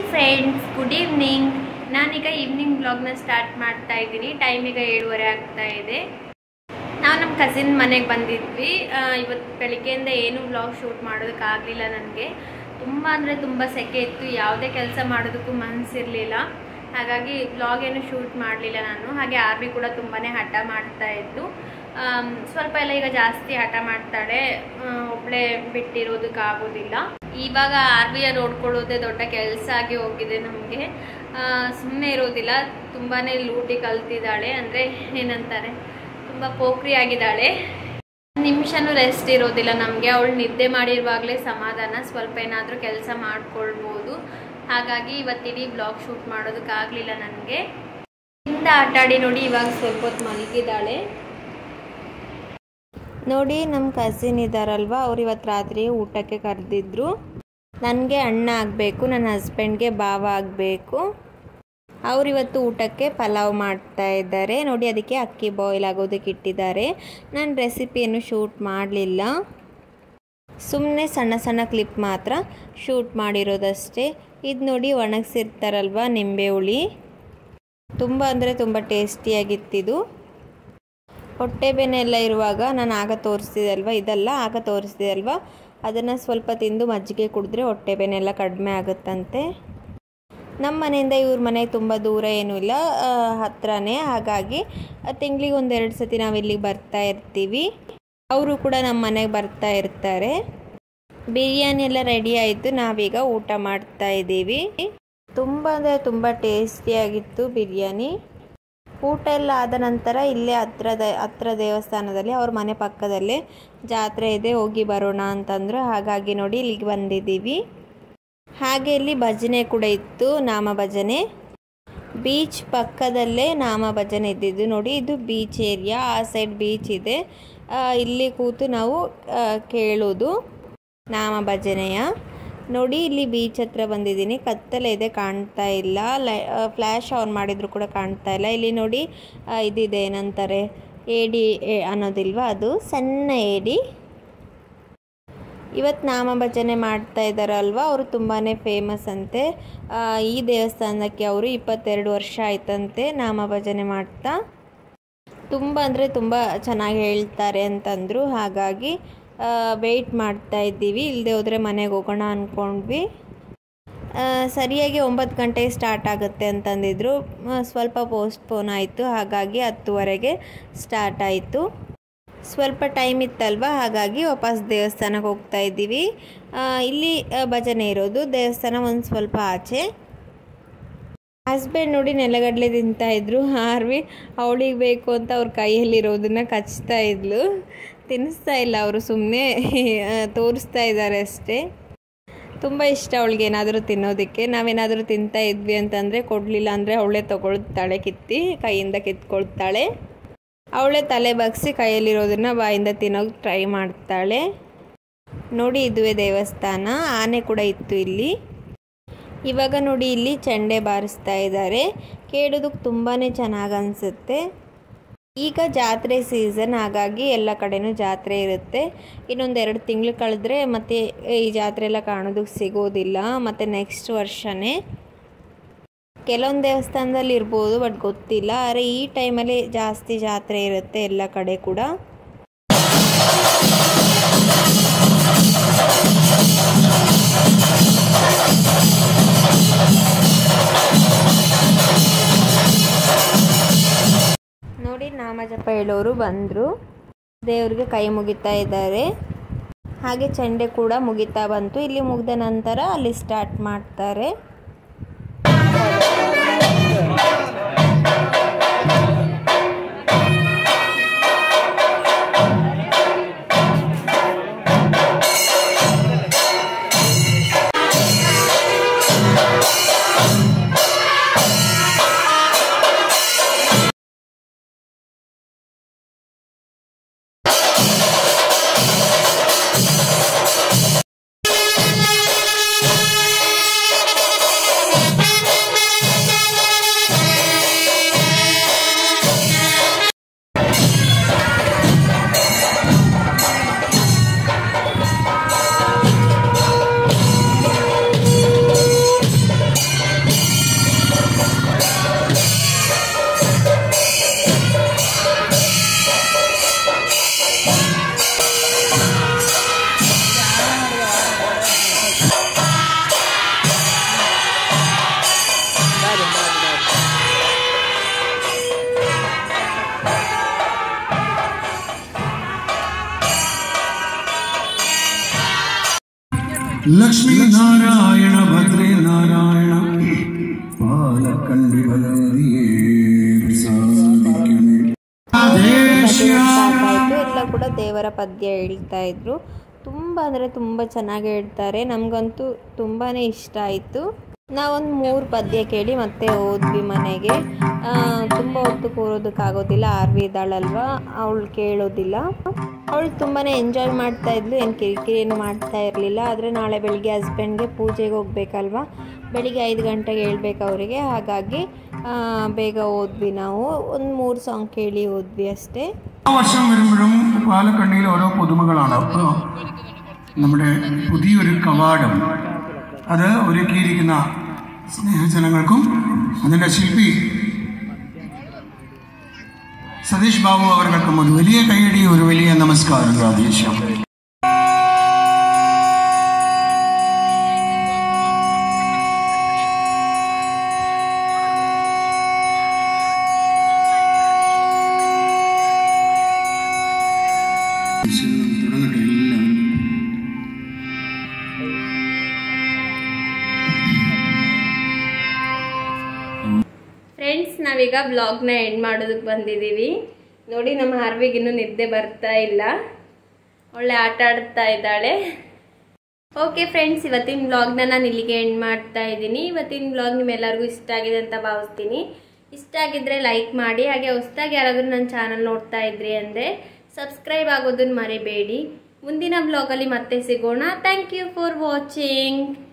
Friends good evening ನಾನೀಗ evening ಬ್ಲಾಗ್ನ start ಮಾಡ್ತಾ ಇದ್ದೀನಿ ಟೈಮ್ ಈಗ ಏಳುವರೆ ಆಗ್ತಾ ಇದೆ ನಾವು ನಮ್ಮ ಕಸಿನ್ ಮನೆಗೆ ಬಂದಿದ್ವಿ ಆ, ಇವತ್ತು ಬೆಳಿಗ್ಗೆಯಿಂದ ಏನು ಬ್ಲಾಗ್ ಶೂಟ್ ಮಾಡೋದಕ್ಕಾಗಲಿಲ್ಲ ನನಗೆ ತುಂಬ ಅಂದರೆ ತುಂಬ ಸೆಕೆ ಇತ್ತು ಯಾವುದೇ ಕೆಲಸ ಮಾಡೋದಕ್ಕೂ ಮನಸ್ಸಿರಲಿಲ್ಲ ಹಾಗಾಗಿ ಬ್ಲಾಗ್ ಏನು ಶೂಟ್ ಮಾಡಲಿಲ್ಲ ನಾನು ಹಾಗೆ ಆರ್ಮಿ ಕೂಡ ತುಂಬಾ ಹಠ ಮಾಡ್ತಾ ಇತ್ತು ಆಮ್, ಸ್ವಲ್ಪ ಎಲ್ಲ ಈಗ ಜಾಸ್ತಿ ಹಠ ಮಾಡ್ತಾಳೆ ಒಬ್ಬಳೇ ಬಿಟ್ಟಿರೋದಕ್ಕಾಗೋದಿಲ್ಲ ಇವಾಗ ಆರ್ಮಿಯ ನೋಡ್ಕೊಳ್ಳೋದೇ ದೊಡ್ಡ ಕೆಲಸ ಆಗಿ ಹೋಗಿದೆ ನಮಗೆ ಸುಮ್ಮನೆ ಇರೋದಿಲ್ಲ ತುಂಬಾ ಲೂಟಿ ಕಲ್ತಿದ್ದಾಳೆ ಅಂದರೆ ಏನಂತಾರೆ ತುಂಬ ಪೋಖ್ರಿ ಆಗಿದ್ದಾಳೆ ನಿಮಿಷನೂ ರೆಸ್ಟ್ ಇರೋದಿಲ್ಲ ನಮಗೆ ಅವಳು ನಿದ್ದೆ ಮಾಡಿರುವಾಗಲೇ ಸಮಾಧಾನ ಸ್ವಲ್ಪ ಏನಾದರೂ ಕೆಲಸ ಮಾಡ್ಕೊಳ್ಬೋದು ಹಾಗಾಗಿ ಇವತ್ತಿಡೀ ಬ್ಲಾಗ್ ಶೂಟ್ ಮಾಡೋದಕ್ಕಾಗಲಿಲ್ಲ ನನಗೆ ಇಂದ ಆಟ ಆಡಿ ನೋಡಿ ಇವಾಗ ಸ್ವಲ್ಪ ಹೊತ್ತು ಮಲಗಿದ್ದಾಳೆ ನೋಡಿ ನಮ್ಮ ಕಸಿನ್ ಇದ್ದಾರಲ್ವ ಅವ್ರು ಇವತ್ತು ರಾತ್ರಿ ಊಟಕ್ಕೆ ಕರೆದಿದ್ರು ನನಗೆ ಅಣ್ಣ ಆಗಬೇಕು ನನ್ನ ಹಸ್ಬೆಂಡ್ಗೆ ಭಾವ ಆಗಬೇಕು ಅವ್ರು ಇವತ್ತು ಊಟಕ್ಕೆ ಪಲಾವ್ ಮಾಡ್ತಾ ಇದ್ದಾರೆ ನೋಡಿ ಅದಕ್ಕೆ ಅಕ್ಕಿ ಬಾಯ್ಲ್ ಆಗೋದಕ್ಕೆ ಇಟ್ಟಿದ್ದಾರೆ ನಾನು ರೆಸಿಪಿಯನ್ನು ಶೂಟ್ ಮಾಡಲಿಲ್ಲ ಸುಮ್ಮನೆ ಸಣ್ಣ ಸಣ್ಣ ಕ್ಲಿಪ್ ಮಾತ್ರ ಶೂಟ್ ಮಾಡಿರೋದಷ್ಟೇ ಇದು ನೋಡಿ ಒಣಗಿಸಿರ್ತಾರಲ್ವ ನಿಂಬೆ ಹುಳಿ ತುಂಬ ಅಂದರೆ ತುಂಬ ಟೇಸ್ಟಿಯಾಗಿತ್ತಿದು ಹೊಟ್ಟೆ ಬೇನೆ ಎಲ್ಲ ಇರುವಾಗ ನಾನು ಆಗ ತೋರಿಸ್ತಿದೆ ಅಲ್ವಾ ಇದಲ್ಲ ಆಗ ತೋರಿಸ್ತಿದೆ ಅಲ್ವಾ ಅದನ್ನು ಸ್ವಲ್ಪ ತಿಂದು ಮಜ್ಜಿಗೆ ಕುಡಿದ್ರೆ ಹೊಟ್ಟೆ ಬೇನೆ ಎಲ್ಲ ಕಡಿಮೆ ಆಗುತ್ತಂತೆ ನಮ್ಮ ಮನೆಯಿಂದ ಇವ್ರ ಮನೆ ತುಂಬ ದೂರ ಏನೂ ಇಲ್ಲ ಆ, ಹತ್ರನೇ ಹಾಗಾಗಿ ತಿಂಗಳಿಗೆ ಒಂದೆರಡು ಸತಿ ನಾವು ಇಲ್ಲಿಗೆ ಬರ್ತಾ ಇರ್ತೀವಿ ಅವರು ಕೂಡ ನಮ್ಮ ಮನೆಗೆ ಬರ್ತಾ ಇರ್ತಾರೆ ಬಿರಿಯಾನಿ ಎಲ್ಲ ರೆಡಿ ಆಯಿತು ನಾವೀಗ ಊಟ ಮಾಡ್ತಾ ಇದ್ದೀವಿ ತುಂಬ ಅಂದರೆ ತುಂಬ ಟೇಸ್ಟಿಯಾಗಿತ್ತು ಬಿರಿಯಾನಿ ಊಟ ಎಲ್ಲ ಆದ ನಂತರ ಇಲ್ಲೇ ಹತ್ರದ ಹತ್ರ ದೇವಸ್ಥಾನದಲ್ಲಿ ಅವ್ರ ಮನೆ ಪಕ್ಕದಲ್ಲೇ ಜಾತ್ರೆ ಇದೆ ಹೋಗಿ ಬರೋಣ ಅಂತಂದ್ರು ಹಾಗಾಗಿ ನೋಡಿ ಇಲ್ಲಿಗೆ ಬಂದಿದ್ದೀವಿ ಹಾಗೆ ಇಲ್ಲಿ ಭಜನೆ ಕೂಡ ಇತ್ತು ನಾಮ ಭಜನೆ ಬೀಚ್ ಪಕ್ಕದಲ್ಲೇ ನಾಮ ಭಜನೆ ಇದ್ದಿದ್ದು ನೋಡಿ ಇದು ಬೀಚ್ ಏರಿಯಾ ಆ ಸೈಡ್ ಬೀಚ್ ಇದೆ ಆ, ಇಲ್ಲಿ ಕೂತು ನಾವು ಆ, ಕೇಳೋದು ನಾಮ ಭಜನೆಯ ನೋಡಿ ಇಲ್ಲಿ ಬೀಚ್ ಹತ್ರ ಬಂದಿದ್ದೀನಿ ಕತ್ತಲೆ ಇದೆ ಕಾಣ್ತಾ ಇಲ್ಲ ಲೈ ಫ್ಲ್ಯಾಶ್ ಆನ್ ಮಾಡಿದ್ರು ಕೂಡ ಕಾಣ್ತಾ ಇಲ್ಲ ಇಲ್ಲಿ ನೋಡಿ ಆ, ಇದಿದೆ ಏನಂತಾರೆ ಏಡಿ ಏ- ಅನ್ನೋದಿಲ್ವಾ ಅದು ಸಣ್ಣ ಏಡಿ ಇವತ್ತು ನಾಮ ಭಜನೆ ಮಾಡ್ತಾ ಇದ್ದಾರಲ್ವ ಅವರು ತುಂಬಾ ಫೇಮಸ್ ಅಂತೆ ಆ, ಈ ದೇವಸ್ಥಾನಕ್ಕೆ ಅವರು ಇಪ್ಪತ್ತೆರಡು ವರ್ಷ ಆಯ್ತಂತೆ ನಾಮ ಭಜನೆ ಮಾಡ್ತಾ ತುಂಬ ಅಂದರೆ ತುಂಬ ಚೆನ್ನಾಗಿ ಹೇಳ್ತಾರೆ ಅಂತಂದರು ಹಾಗಾಗಿ ವೆಯ್ಟ್ ಮಾಡ್ತಾ ಇದ್ದೀವಿ ಇಲ್ಲದೆ ಹೋದರೆ ಮನೆಗೆ ಹೋಗೋಣ ಅಂದ್ಕೊಂಡ್ವಿ ಆ, ಸರಿಯಾಗಿ ಒಂಬತ್ತು ಗಂಟೆಗೆ ಸ್ಟಾರ್ಟ್ ಆಗುತ್ತೆ ಅಂತಂದಿದ್ರು ಆ, ಸ್ವಲ್ಪ ಪೋಸ್ಟ್ಪೋನ್ ಆಯಿತು ಹಾಗಾಗಿ ಹತ್ತುವರೆಗೆ ಸ್ಟಾರ್ಟ್ ಆಯಿತು ಸ್ವಲ್ಪ ಟೈಮ್ ಇತ್ತಲ್ವ ಹಾಗಾಗಿ ವಾಪಸ್ ದೇವಸ್ಥಾನಕ್ಕೆ ಹೋಗ್ತಾ ಇದ್ದೀವಿ ಆ, ಇಲ್ಲಿ ಆ, ಭಜನೆ ಇರೋದು ದೇವಸ್ಥಾನ ಒಂದು ಸ್ವಲ್ಪ ಆಚೆ ಹಸ್ಬೆಂಡ್ ನೋಡಿ ನೆಲಗಡಲೆ ತಿಂತಾ ಇದ್ರು ಆರ್ವಿ ಅವಳಿಗೆ ಬೇಕು ಅಂತ ಅವ್ರ ಕೈಯಲ್ಲಿರೋದನ್ನ ಕಚ್ತಾ ಇದ್ಲು ತಿನ್ನಿಸ್ತಾ ಇಲ್ಲ ಅವರು ಸುಮ್ಮನೆ ತೋರಿಸ್ತಾ ಇದ್ದಾರೆ ಅಷ್ಟೇ ತುಂಬ ಇಷ್ಟ ಅವಳಿಗೆ ಏನಾದರೂ ತಿನ್ನೋದಕ್ಕೆ ನಾವೇನಾದರೂ ತಿಂತಾ ಇದ್ವಿ ಅಂತಂದರೆ ಕೊಡಲಿಲ್ಲ ಅಂದರೆ ಅವಳೇ ತೊಗೊಳ್ತಾಳೆ ಕಿತ್ತಿ ಕೈಯಿಂದ ಕಿತ್ಕೊಳ್ತಾಳೆ ಅವಳೇ ತಲೆ ಬಗ್ಸಿ ಕೈಯಲ್ಲಿರೋದನ್ನ ಬಾಯಿಂದ ತಿನ್ನೋಕೆ ಟ್ರೈ ಮಾಡ್ತಾಳೆ ನೋಡಿ ಇದುವೇ ದೇವಸ್ಥಾನ ಆನೆ ಕೂಡ ಇತ್ತು ಇಲ್ಲಿ ಇವಾಗ ನೋಡಿ ಇಲ್ಲಿ ಚೆಂಡೆ ಬಾರಿಸ್ತಾ ಇದ್ದಾರೆ ಕೇಳೋದಕ್ಕೆ ತುಂಬಾ ಚೆನ್ನಾಗಿ ಅನಿಸುತ್ತೆ ಈಗ ಜಾತ್ರೆ ಸೀಸನ್ ಹಾಗಾಗಿ ಎಲ್ಲ ಕಡೆನೂ ಜಾತ್ರೆ ಇರುತ್ತೆ ಇನ್ನೊಂದು ಎರಡು ತಿಂಗಳು ಕಳೆದ್ರೆ ಮತ್ತೆ ಈ ಜಾತ್ರೆ ಎಲ್ಲ ಕಾಣೋದಕ್ಕೆ ಸಿಗೋದಿಲ್ಲ ಮತ್ತು ನೆಕ್ಸ್ಟ್ ವರ್ಷನೇ ಕೆಲವೊಂದು ದೇವಸ್ಥಾನದಲ್ಲಿ ಇರ್ಬೋದು ಬಟ್ ಗೊತ್ತಿಲ್ಲ ಆದರೆ ಈ ಟೈಮಲ್ಲಿ ಜಾಸ್ತಿ ಜಾತ್ರೆ ಇರುತ್ತೆ ಎಲ್ಲ ಕಡೆ ಕೂಡ ನೋಡಿ ನಾಮಜಪ ಹೇಳೋರು ಬಂದರು ದೇವ್ರಿಗೆ ಕೈ ಮುಗಿತಾ ಇದ್ದಾರೆ ಹಾಗೆ ಚೆಂಡೆ ಕೂಡ ಮುಗಿತಾ ಬಂತು ಇಲ್ಲಿ ಮುಗಿದ ನಂತರ ಅಲ್ಲಿ ಸ್ಟಾರ್ಟ್ ಮಾಡ್ತಾರೆ ಲಕ್ಷ್ಮೀ ನಾರಾಯಣ ಭದ್ರೇ ನಾರಾಯಣ ಪಾಲಕಂಡಿ ಬಲಂದಿಯೇ ಸಾಧಿಕಮೆ. ಆದೇಶ್ಯ ಸಾಕಾಯಿತು ಎಲ್ಲ ಕೂಡ ದೇವರ ಪದ್ಯ ಹೇಳ್ತಾ ಇದ್ರು ತುಂಬ ಅಂದರೆ ತುಂಬ ಚೆನ್ನಾಗಿ ಹೇಳ್ತಾರೆ ನಮಗಂತೂ ತುಂಬಾ ಇಷ್ಟ ಆಯಿತು ನಾವೊಂದು ಮೂರು ಪದ್ಯ ಕೇಳಿ ಮತ್ತೆ ಹೋದ್ವಿ ಮನೆಗೆ ತುಂಬ ಹೊತ್ತು ಕೂರೋದಕ್ಕಾಗೋದಿಲ್ಲ ಆರ್ವಿ ಇದ್ದಾಳಲ್ವ ಅವಳು ಕೇಳೋದಿಲ್ಲ ಅವಳು ತುಂಬಾ ಎಂಜಾಯ್ ಮಾಡ್ತಾ ಇದ್ಲು ಏನು ಕಿರಿಕಿರಿ ಏನು ಮಾಡ್ತಾ ಇರಲಿಲ್ಲ ಆದರೆ ನಾಳೆ ಬೆಳಿಗ್ಗೆ ಹಸ್ಬೆಂಡ್ಗೆ ಪೂಜೆಗೆ ಹೋಗ್ಬೇಕಲ್ವ ಬೆಳಿಗ್ಗೆ ಐದು ಗಂಟೆಗೆ ಹೇಳ್ಬೇಕು ಅವರಿಗೆ ಹಾಗಾಗಿ ಆ, ಬೇಗ ಹೋದ್ವಿ ನಾವು ಒಂದು മൂന്ന് സോങ് കേളി ഓദ്വി അಷ್ಟേ ആ വർഷം വരുമ്പോഴും പാലക്കണ്ണിയിൽ ഓരോ പുതുമകളാണ് അപ്പോൾ നമ്മുടെ പുതിയൊരു കവാടം അത് ഒരുക്കിയിരിക്കുന്ന സ്നേഹജനങ്ങൾക്കും അതിൻ്റെ ശില്പി സതീഷ് ബാബു അവർക്കും ഒരു വലിയ കൈയടി ഒരു വലിയ നമസ്കാരം രാധേശ്യം തുടങ്ങട്ടെ എല്ലാം ಫ್ರೆಂಡ್ಸ್ ನಾವೀಗ ಬ್ಲಾಗ್ನ ಎಂಡ್ ಮಾಡೋದಕ್ಕೆ ಬಂದಿದ್ದೀವಿ ನೋಡಿ ನಮ್ಮ ಹಾರ್ವಿಗಿನ್ನೂ ನಿದ್ದೆ ಬರ್ತಾ ಇಲ್ಲ ಒಳ್ಳೆ ಆಟ ಆಡ್ತಾ ಇದ್ದಾಳೆ ಓಕೆ ಫ್ರೆಂಡ್ಸ್ ಇವತ್ತಿನ ಬ್ಲಾಗ್ನ ನಾನು ಇಲ್ಲಿಗೆ ಎಂಡ್ ಮಾಡ್ತಾ ಇದ್ದೀನಿ ಇವತ್ತಿನ ಬ್ಲಾಗ್ ನಿಮ್ಮೆಲ್ಲರಿಗೂ ಇಷ್ಟ ಆಗಿದೆ ಅಂತ ಭಾವಿಸ್ತೀನಿ ಇಷ್ಟ ಆಗಿದ್ರೆ ಲೈಕ್ ಮಾಡಿ ಹಾಗೆ ಹೊಸ್ದಾಗಿ ಯಾರಾದರೂ ನನ್ನ ಚಾನಲ್ ನೋಡ್ತಾ ಇದ್ರಿ ಅಂದರೆ ಸಬ್ಸ್ಕ್ರೈಬ್ ಆಗೋದನ್ನು ಮರಿಬೇಡಿ ಮುಂದಿನ ಬ್ಲಾಗಲ್ಲಿ ಮತ್ತೆ ಸಿಗೋಣ ಥ್ಯಾಂಕ್ ಯು ಫಾರ್ ವಾಚಿಂಗ್